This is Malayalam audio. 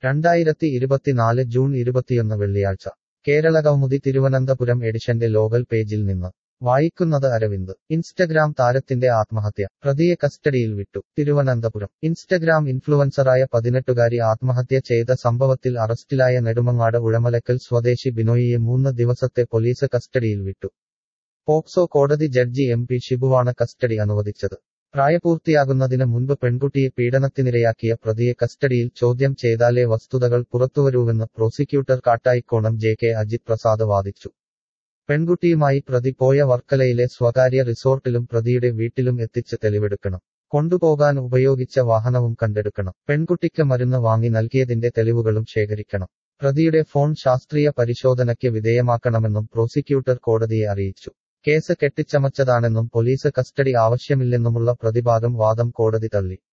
രണ്ടായിരത്തി ഇരുപത്തിനാല് ജൂൺ ഇരുപത്തിയൊന്ന് വെള്ളിയാഴ്ച കേരള കൗമുദി തിരുവനന്തപുരം എഡിഷന്റെ ലോകൽ പേജിൽ നിന്ന് വായിക്കുന്നത് അരവിന്ദ് ഇൻസ്റ്റഗ്രാം താരത്തിന്റെ ആത്മഹത്യ പ്രതിയെ കസ്റ്റഡിയിൽ വിട്ടു തിരുവനന്തപുരം ഇൻസ്റ്റഗ്രാം ഇൻഫ്ലുവൻസറായ പതിനെട്ടുകാരി ആത്മഹത്യ ചെയ്ത സംഭവത്തിൽ അറസ്റ്റിലായ നെടുമങ്ങാട് ഉഴമലക്കൽ സ്വദേശി ബിനോയിയെ മൂന്ന് ദിവസത്തെ പോലീസ് കസ്റ്റഡിയിൽ വിട്ടു പോക്സോ കോടതി ജഡ്ജി എം പി ഷിബുവാണ് കസ്റ്റഡി അനുവദിച്ചത് പ്രായപൂർത്തിയാകുന്നതിന് മുൻപ് പെൺകുട്ടിയെ പീഡനത്തിനിരയാക്കിയ പ്രതിയെ കസ്റ്റഡിയിൽ ചോദ്യം ചെയ്താലേ വസ്തുതകൾ പുറത്തുവരൂവെന്ന് prosecutor Kattayikonam J K Ajith Prasad വാദിച്ചു പെൺകുട്ടിയുമായി പ്രതി പോയ വർക്കലയിലെ സ്വകാര്യ റിസോർട്ടിലും പ്രതിയുടെ വീട്ടിലും എത്തിച്ച് തെളിവെടുക്കണം കൊണ്ടുപോകാൻ ഉപയോഗിച്ച വാഹനവും കണ്ടെടുക്കണം പെൺകുട്ടിക്ക് മരുന്ന് വാങ്ങി നൽകിയതിന്റെ തെളിവുകളും ശേഖരിക്കണം പ്രതിയുടെ ഫോൺ ശാസ്ത്രീയ പരിശോധനയ്ക്ക് വിധേയമാക്കണമെന്നും പ്രോസിക്യൂട്ടർ കോടതിയെ അറിയിച്ചു കേസ് കെട്ടിച്ചമച്ചതാണെന്നും പോലീസ് കസ്റ്റഡി ആവശ്യമില്ലെന്നുമുള്ള പ്രതിഭാഗം വാദം കോടതി തള്ളി